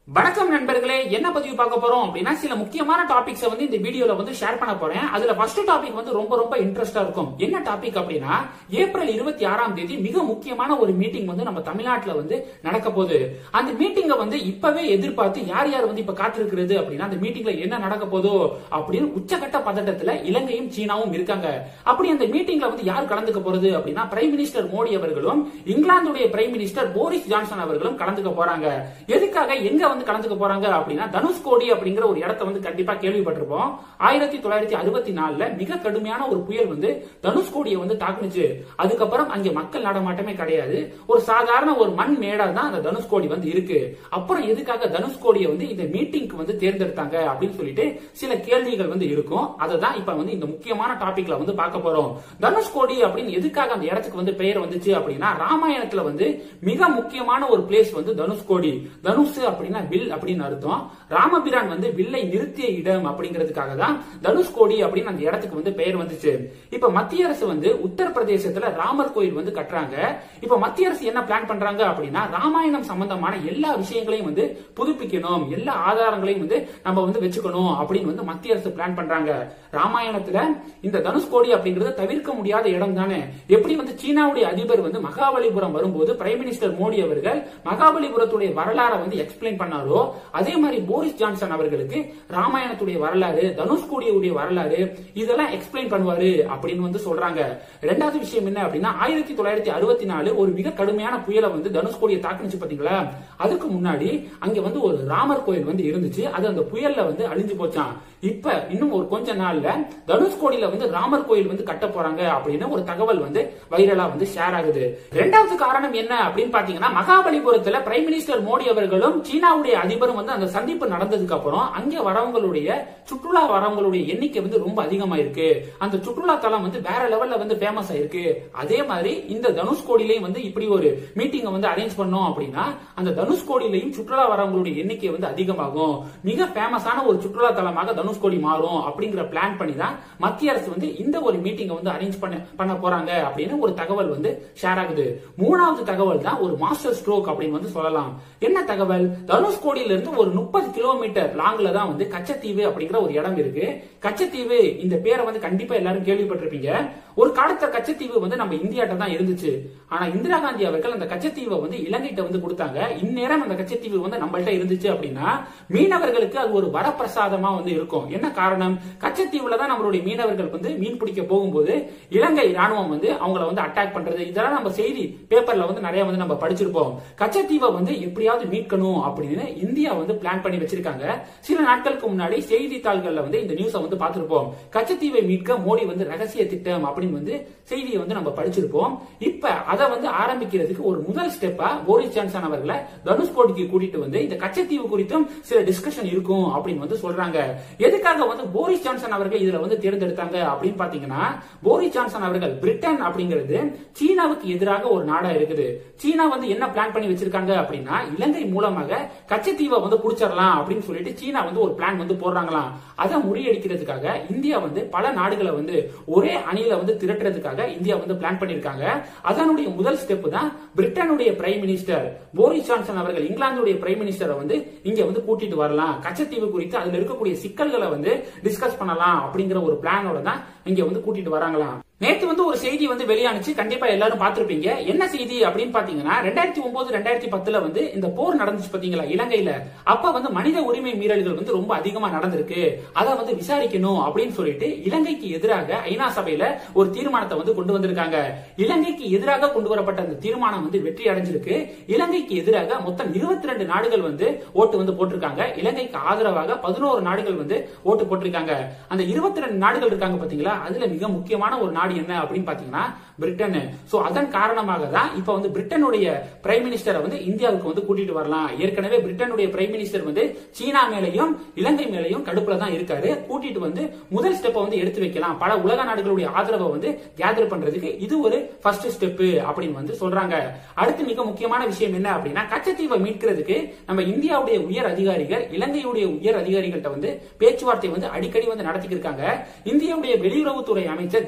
வணக்கம் நண்பர்களே என்ன பதிவு பார்க்க போறோம் அப்படின்னா சில முக்கியமான டாபிக்ஸ் வந்து இந்த வீடியோல வந்து ஷேர் பண்ண போறேன் அதுல ஃபர்ஸ்ட் டாபிக் வந்து ரொம்ப ரொம்ப இன்ட்ரெஸ்டா இருக்கும் என்ன டாபிக் அப்படின்னா ஏப்ரல் இருபத்தி ஆறாம் தேதி மிக முக்கியமான ஒரு மீட்டிங் வந்து நம்ம தமிழ்நாட்டுல வந்து நடக்க போகுது அந்த மீட்டிங்கை வந்து இப்பவே எதிர்பார்த்து யார் யார் வந்து இப்ப காத்திருக்கிறது அப்படின்னா அந்த மீட்டிங்ல என்ன நடக்க போதோ அப்படின்னு உச்சகட்ட பதட்டத்துல இலங்கையும் சீனாவும் இருக்காங்க அப்படி அந்த மீட்டிங்ல வந்து யார் கலந்துக்க போறது அப்படின்னா பிரைம் மினிஸ்டர் மோடி அவர்களும் இங்கிலாந்துடைய பிரைம் மினிஸ்டர் போரிஸ் ஜான்சன் அவர்களும் கலந்துக்க போறாங்க எதுக்காக எங்க வந்து கலந்துக்க போறாங்க அப்படின்னா தனுஷ்கோடி அப்படிங்கிற ஒரு இடத்த வந்து கண்டிப்பா கேள்விப்பட்டிருப்போம் ஆயிரத்தி தொள்ளாயிரத்தி அறுபத்தி நாலுல மிக கடுமையான ஒரு புயல் வந்து தனுஷ்கோடியை வந்து தாக்குனுச்சு அதுக்கப்புறம் அங்க மக்கள் நடமாட்டமே கிடையாது ஒரு சாதாரண ஒரு மண் மேடா தான் அந்த தனுஷ்கோடி வந்து இருக்கு அப்புறம் எதுக்காக தனுஷ்கோடியை வந்து இந்த மீட்டிங்க்கு வந்து தேர்ந்தெடுத்தாங்க அப்படின்னு சொல்லிட்டு சில கேள்விகள் வந்து இருக்கும் அதை தான் இப்ப வந்து இந்த முக்கியமான டாபிக்ல வந்து பார்க்க போறோம் தனுஷ்கோடி அப்படின்னு எதுக்காக அந்த இடத்துக்கு வந்து பெயர் வந்துச்சு அப்படின்னா ராமாயணத்துல வந்து மிக முக்கியமான ஒரு பிளேஸ் வந்து தனுஷ்கோடி தனுஷ் அப்படின்னா வில் அப்படின்னு அர்த்தம் ராமபிரான் வந்து வில்லை நிறுத்திய இடம் அப்படிங்கிறதுக்காக தான் தனுஷ்கோடி அப்படின்னு அந்த இடத்துக்கு வந்து பெயர் வந்துச்சு இப்ப மத்திய அரசு வந்து உத்தரப்பிரதேசத்துல ராமர் கோயில் வந்து கட்டுறாங்க இப்ப மத்திய அரசு என்ன பிளான் பண்றாங்க அப்படின்னா ராமாயணம் சம்பந்தமான எல்லா விஷயங்களையும் வந்து புதுப்பிக்கணும் எல்லா ஆதாரங்களையும் வந்து நம்ம வந்து வச்சுக்கணும் அப்படின்னு வந்து மத்திய அரசு பிளான் பண்றாங்க ராமாயணத்துல இந்த தனுஷ்கோடி அப்படிங்கறது தவிர்க்க முடியாத இடம் தானே எப்படி வந்து சீனாவுடைய அதிபர் வந்து மகாபலிபுரம் வரும்போது பிரைம் மினிஸ்டர் மோடி அவர்கள் மகாபலிபுரத்துடைய வரலாறை வந்து எக்ஸ்பிளைன் பண்ணாரோ அதே மாதிரி போரிஸ் ஜான்சன் அவர்களுக்கு ராமாயணத்துடைய வரலாறு தனுஷ்கோடியுடைய வரலாறு இதெல்லாம் எக்ஸ்பிளைன் பண்ணுவாரு அப்படின்னு வந்து சொல்றாங்க ரெண்டாவது விஷயம் என்ன அப்படின்னா ஆயிரத்தி தொள்ளாயிரத்தி அறுபத்தி நாலு ஒரு மிக கடுமையான புயலை வந்து தனுஷ்கோடியை தாக்குனுச்சு பாத்தீங்களா அதுக்கு முன்னாடி அங்க வந்து ஒரு ராமர் கோயில் வந்து இருந்துச்சு அது அந்த புயல்ல வந்து அழிஞ்சு போச்சான் இப்ப இன்னும் ஒரு கொஞ்ச நாள்ல தனுஷ்கோடியில வந்து ராமர் கோயில் வந்து கட்ட போறாங்க அப்படின்னு ஒரு தகவல் வந்து வைரலா வந்து ஷேர் ஆகுது ரெண்டாவது காரணம் என்ன அப்படின்னு பாத்தீங்கன்னா மகாபலிபுரத்துல பிரைம் மினிஸ்டர் மோடி அவர்களும் சீனாவுடைய அதிபரும் வந்து அந்த சந்திப்பு நடந்ததுக்கு அப்புறம் அங்க வரவங்களுடைய சுற்றுலா வரவங்களுடைய எண்ணிக்கை வந்து ரொம்ப அதிகமா இருக்கு அந்த சுற்றுலா தலம் வந்து வேற லெவல்ல வந்து ஃபேமஸ் ஆயிருக்கு அதே மாதிரி இந்த தனுஷ்கோடியிலையும் வந்து இப்படி ஒரு மீட்டிங்கை வந்து அரேஞ்ச் பண்ணோம் அப்படின்னா அந்த தனுஷ்கோடியிலையும் சுற்றுலா வரவங்களுடைய எண்ணிக்கை வந்து அதிகமாகும் மிக ஃபேமஸான ஒரு சுற்றுலா தலமாக தனுஷ்கோடி மாறும் அப்படிங்கிற பிளான் பண்ணி தான் மத்திய அரசு வந்து இந்த ஒரு மீட்டிங்கை வந்து அரேஞ்ச் பண்ண பண்ண போறாங்க அப்படின்னு ஒரு தகவல் வந்து ஷேர் ஆகுது மூணாவது தகவல் தான் ஒரு மாஸ்டர் ஸ்ட்ரோக் அப்படின்னு வந்து சொல்லலாம் என்ன தகவல் தனுஷ்கோடியில இருந்து ஒரு முப்பது கிலோமீட்டர் லாங்ல தான் வந்து கச்சத்தீவு அப்படிங்கிற ஒரு இடம் இருக்கு கச்சத்தீவு இந்த பேரை வந்து கண்டிப்பா எல்லாரும் கேள்விப்பட்டிருப்பீங்க ஒரு காலத்துல கச்சத்தீவு வந்து நம்ம இந்தியாட்ட தான் இருந்துச்சு ஆனா இந்திரா காந்தி அவர்கள் அந்த கச்சத்தீவை வந்து இலங்கைட்ட வந்து கொடுத்தாங்க இந்நேரம் அந்த கச்சத்தீவு வந்து நம்மள்ட்ட இருந்துச்சு அப்படின்னா மீனவர்களுக்கு அது ஒரு வரப்பிரசாதமா வந்து இருக்கும் என்ன காரணம் கச்சத்தீவுல தான் நம்மளுடைய மீனவர்கள் வந்து மீன் பிடிக்க போகும்போது இலங்கை ராணுவம் வந்து அவங்கள வந்து அட்டாக் பண்றது இதெல்லாம் நம்ம செய்தி பேப்பர்ல வந்து நிறைய வந்து நம்ம படிச்சிருப்போம் கச்சத்தீவை வந்து எப்படியாவது மீட்கணும் அப்படின்னு இந்தியா வந்து பிளான் பண்ணி வச்சிருக்காங்க சில நாட்களுக்கு முன்னாடி செய்தித்தாள்கள்ல வந்து இந்த நியூஸை வந்து பார்த்திருப்போம் கச்சத்தீவை மீட்க மோடி வந்து ரகசிய திட்டம் அப்படின்னு வந்து செய்தியை வந்து நம்ம படிச்சிருப்போம் இப்ப அதை வந்து ஆரம்பிக்கிறதுக்கு ஒரு முதல் ஸ்டெப்பா போரிஸ் ஜான்சன் அவர்களை தனுஷ்கோடிக்கு கூட்டிட்டு வந்து இந்த கச்சத்தீவு குறித்தும் சில டிஸ்கஷன் இருக்கும் அப்படின்னு வந்து சொல்றாங்க எதுக்காக வந்து போரிஸ் ஜான்சன் அவர்கள் இதுல வந்து தேர்ந்தெடுத்தாங்க அப்படின்னு பாத்தீங்கன்னா போரிஸ் ஜான்சன் அவர்கள் பிரிட்டன் அப்படிங்கிறது சீனாவுக்கு எதிராக ஒரு நாடா இருக்குது சீனா வந்து என்ன பிளான் பண்ணி வச்சிருக்காங்க அப்படின்னா இலங்கை மூலமாக கச்சத்தீவை வந்து புடிச்சிடலாம் அப்படின்னு சொல்லிட்டு சீனா வந்து ஒரு பிளான் வந்து போடுறாங்களாம் அதை முறியடிக்கிறதுக்காக இந்தியா வந்து பல நாடுகளை வந்து ஒரே அணியில வந்து திரட்டுறதுக்காக இந்தியா வந்து பிளான் பண்ணிருக்காங்க அதனுடைய முதல் ஸ்டெப் தான் பிரிட்டனுடைய பிரைம் மினிஸ்டர் போரிஸ் ஜான்சன் அவர்கள் இங்கிலாந்துடைய பிரைம் மினிஸ்டரை வந்து இங்க வந்து கூட்டிட்டு வரலாம் கச்சத்தீவு குறித்து அதுல இருக்கக்கூடிய சிக்கல்களை வந்து டிஸ்கஸ் பண்ணலாம் அப்படிங்கிற ஒரு பிளானோட தான் இங்க வந்து கூட்டிட்டு வராங்களாம் நேத்து வந்து ஒரு செய்தி வந்து வெளியானுச்சு கண்டிப்பா எல்லாரும் பார்த்திருப்பீங்க என்ன செய்தி அப்படின்னு பாத்தீங்கன்னா ரெண்டாயிரத்தி ஒன்பது ரெண்டாயிரத்தி பத்துல வந்து இந்த போர் நடந்துச்சு பாத்தீங்களா இலங்கையில அப்ப வந்து மனித உரிமை மீறல்கள் வந்து ரொம்ப அதிகமா நடந்திருக்கு அதை வந்து விசாரிக்கணும் அப்படின்னு சொல்லிட்டு இலங்கைக்கு எதிராக ஐநா சபையில ஒரு தீர்மானத்தை வந்து கொண்டு வந்திருக்காங்க இலங்கைக்கு எதிராக கொண்டு வரப்பட்ட அந்த தீர்மானம் வந்து வெற்றி அடைஞ்சிருக்கு இலங்கைக்கு எதிராக மொத்தம் இருபத்தி ரெண்டு நாடுகள் வந்து ஓட்டு வந்து போட்டிருக்காங்க இலங்கைக்கு ஆதரவாக பதினோரு நாடுகள் வந்து ஓட்டு போட்டிருக்காங்க அந்த இருபத்தி ரெண்டு நாடுகள் இருக்காங்க பாத்தீங்களா அதுல மிக முக்கியமான ஒரு நாடு என்ன அப்படின்னு பாத்தீங்கன்னா பிரிட்டன் சோ அதன் காரணமாக தான் இப்ப வந்து பிரிட்டனுடைய பிரைம் மினிஸ்டரை வந்து இந்தியாவுக்கு வந்து கூட்டிட்டு வரலாம் ஏற்கனவே பிரிட்டனுடைய பிரைம் மினிஸ்டர் வந்து சீனா மேலையும் இலங்கை மேலையும் கடுப்புல தான் இருக்காரு கூட்டிட்டு வந்து முதல் ஸ்டெப்பை வந்து எடுத்து வைக்கலாம் பல உலக நாடுகளுடைய ஆதரவை வந்து கேதர் பண்றதுக்கு இது ஒரு ஃபர்ஸ்ட் ஸ்டெப் அப்படின்னு வந்து சொல்றாங்க அடுத்து மிக முக்கியமான விஷயம் என்ன அப்படின்னா கச்சத்தீவை மீட்கிறதுக்கு நம்ம இந்தியாவுடைய உயர் அதிகாரிகள் இலங்கையுடைய உயர் அதிகாரிகள்ட்ட வந்து பேச்சுவார்த்தை வந்து அடிக்கடி வந்து நடத்திக்கிட்டு இருக்காங்க இந்தியாவுடைய வெளியுறவுத்துறை அமைச்சர் ஜெய்சங்கர்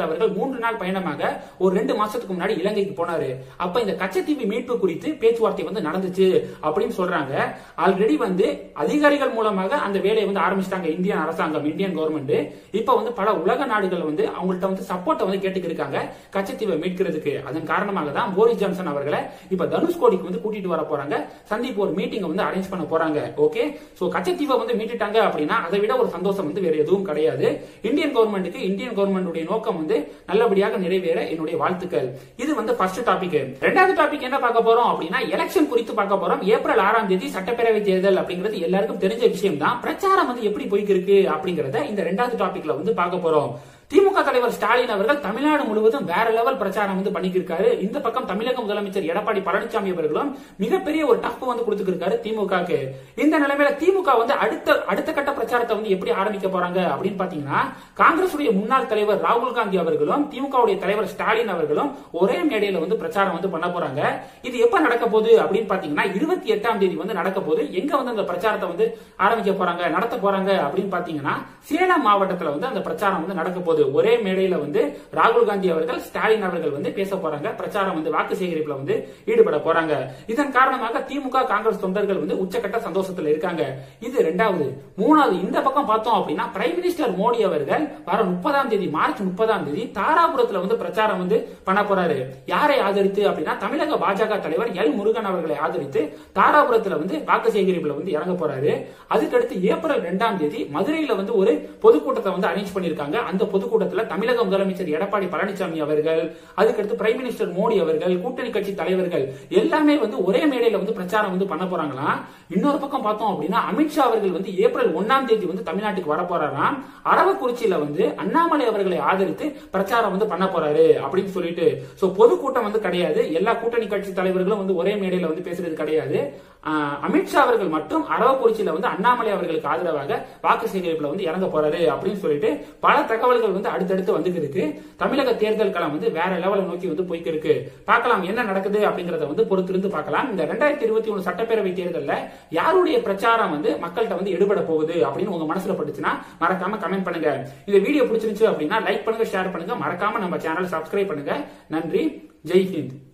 அவர்கள் மூன்று நாள் பயணமாக ஒரு ரெண்டு மாசத்துக்கு முன்னாடி இலங்கைக்கு போனாரு அப்ப இந்த கச்சத்தீவு மீட்பு குறித்து பேச்சுவார்த்தை வந்து நடந்துச்சு அப்படின்னு சொல்றாங்க ஆல்ரெடி வந்து அதிகாரிகள் மூலமாக அந்த வேலையை வந்து ஆரம்பிச்சிட்டாங்க இந்தியன் அரசாங்கம் இந்தியன் கவர்மெண்ட் இப்ப வந்து பல உலக நாடுகள் வந்து அவங்கள்ட்ட வந்து சப்போர்ட்டை வந்து கேட்டுக்கிட்டு இருக்காங்க கச்சத்தீவை மீட்கிறதுக்கு அதன் காரணமாக தான் போரிஸ் ஜான்சன் அவர்களை இப்ப தனுஷ்கோடிக்கு வந்து கூட்டிட்டு வர போறாங்க சந்திப்பு ஒரு மீட்டிங் வந்து அரேஞ்ச் பண்ண போறாங்க ஓகே சோ கச்சத்தீவை வந்து மீட்டுட்டாங்க அப்படின்னா அதை விட ஒரு சந்தோஷம் வந்து வேற எதுவும் கிடையாது இந்தியன் கவர்மெண்ட்டுக்கு இந்தியன் கவர்மெண்டுடைய நோக்கம் வந்து நல்லபடியாக நிறைவேற என்னுடைய வாழ்த்துக்கள் இது வந்து ஃபர்ஸ்ட் டாபிக் ரெண்டாவது டாபிக் என்ன பார்க்க போறோம் அப்படின்னா எலெக்ஷன் குறித்து பார்க்க போறோம் ஏப்ரல் ஆறாம் தேதி சட்டப்பேரவை தேர்தல் அப்படிங்கிறது எல்லாருக்கும் தெரிஞ்ச விஷயம் தான் பிரச்சாரம் வந்து எப்படி போய்க்கு இருக்கு அப்படிங்கறத இந்த ரெண்டாவது டாபிக்ல வந்து பார்க்க போறோம் திமுக தலைவர் ஸ்டாலின் அவர்கள் தமிழ்நாடு முழுவதும் வேற லெவல் பிரச்சாரம் வந்து பண்ணிக்கிருக்காரு இந்த பக்கம் தமிழக முதலமைச்சர் எடப்பாடி பழனிசாமி அவர்களும் மிகப்பெரிய ஒரு டஃப் வந்து கொடுத்துருக்காரு திமுகக்கு இந்த நிலைமையில திமுக வந்து அடுத்த அடுத்த கட்ட பிரச்சாரத்தை வந்து எப்படி ஆரம்பிக்க போறாங்க அப்படின்னு பாத்தீங்கன்னா காங்கிரஸ் முன்னாள் தலைவர் ராகுல் காந்தி அவர்களும் திமுகவுடைய தலைவர் ஸ்டாலின் அவர்களும் ஒரே மேடையில வந்து பிரச்சாரம் வந்து பண்ண போறாங்க இது எப்ப நடக்க போகுது அப்படின்னு பாத்தீங்கன்னா இருபத்தி எட்டாம் தேதி வந்து நடக்க போகுது எங்க வந்து அந்த பிரச்சாரத்தை வந்து ஆரம்பிக்க போறாங்க நடத்த போறாங்க அப்படின்னு பாத்தீங்கன்னா சேலம் மாவட்டத்துல வந்து அந்த பிரச்சாரம் வந்து நடக்க போகுது ஒரே மேடையில வந்து ராகுல் காந்தி அவர்கள் ஸ்டாலின் அவர்கள் வந்து பேச போறாங்க பிரச்சாரம் வந்து வாக்கு சேகரிப்புல வந்து ஈடுபட போறாங்க இதன் காரணமாக திமுக காங்கிரஸ் தொண்டர்கள் வந்து உச்சக்கட்ட சந்தோஷத்துல இருக்காங்க இது ரெண்டாவது மூணாவது இந்த பக்கம் பார்த்தோம் அப்படின்னா பிரைம் மினிஸ்டர் மோடி அவர்கள் வர முப்பதாம் தேதி மார்ச் முப்பதாம் தேதி தாராபுரத்துல வந்து பிரச்சாரம் வந்து பண்ண போறாரு யாரை ஆதரித்து அப்படின்னா தமிழக பாஜக தலைவர் எல் முருகன் அவர்களை ஆதரித்து தாராபுரத்துல வந்து வாக்கு சேகரிப்புல வந்து இறங்க போறாரு அதுக்கடுத்து ஏப்ரல் ரெண்டாம் தேதி மதுரையில வந்து ஒரு பொதுக்கூட்டத்தை வந்து அரேஞ்ச் பண்ணிருக்காங்க அந்த பொதுக்கூட்டத்துல தமிழக முதலமைச்சர் எடப்பாடி பழனிசாமி அவர்கள் அதுக்கடுத்து பிரைம் மினிஸ்டர் மோடி அவர்கள் கூட்டணி கட்சி தலைவர்கள் எல்லாமே வந்து ஒரே மேடையில வந்து பிரச்சாரம் வந்து பண்ண போறாங்களாம் இன்னொரு பக்கம் பார்த்தோம் அப்படின்னா அமித்ஷா அவர்கள் வந்து ஏப்ரல் ஒன்னாம் தேதி வந்து தமிழ்நாட்டுக்கு வர போறாராம் அரவக்குறிச்சியில வந்து அண்ணாமலை அவர்களை ஆதரித்து பிரச்சாரம் வந்து பண்ண போறாரு அப்படின்னு சொல்லிட்டு சோ பொதுக்கூட்டம் வந்து கிடையாது எல்லா கூட்டணி கட்சி தலைவர்களும் வந்து ஒரே மேடையில வந்து பேசுறது கிடையாது ஆஹ் அமித்ஷா அவர்கள் மட்டும் அரவக்குறிச்சியில வந்து அண்ணாமலை அவர்களுக்கு ஆதரவாக வாக்கு சேகரிப்புல வந்து இறங்க போறாரு அப்படின்னு சொல்லிட்டு பல தகவல்கள் வந்து அடுத்தடுத்து வந்துட்டு இருக்கு தமிழக தேர்தல் களம் வந்து வேற லெவலை நோக்கி வந்து போய்க்கு இருக்கு பார்க்கலாம் என்ன நடக்குது அப்படிங்கறத வந்து பொறுத்திருந்து பார்க்கலாம் இந்த ரெண்டாயிரத்தி இருபத்தி ஒண்ணு சட்டப்பேரவை தேர்தல்ல யாருடைய பிரச்சாரம் வந்து மக்கள்கிட்ட வந்து எடுபட போகுது அப்படின்னு உங்க மனசுல பட்டுச்சுன்னா மறக்காம கமெண்ட் பண்ணுங்க இந்த வீடியோ பிடிச்சிருந்துச்சு அப்படின்னா லைக் பண்ணுங்க ஷேர் பண்ணுங்க மறக்காம நம்ம சேனல் சப்ஸ்கிரைப் பண்ணுங்க நன்றி ஜெய் ஹிந்த்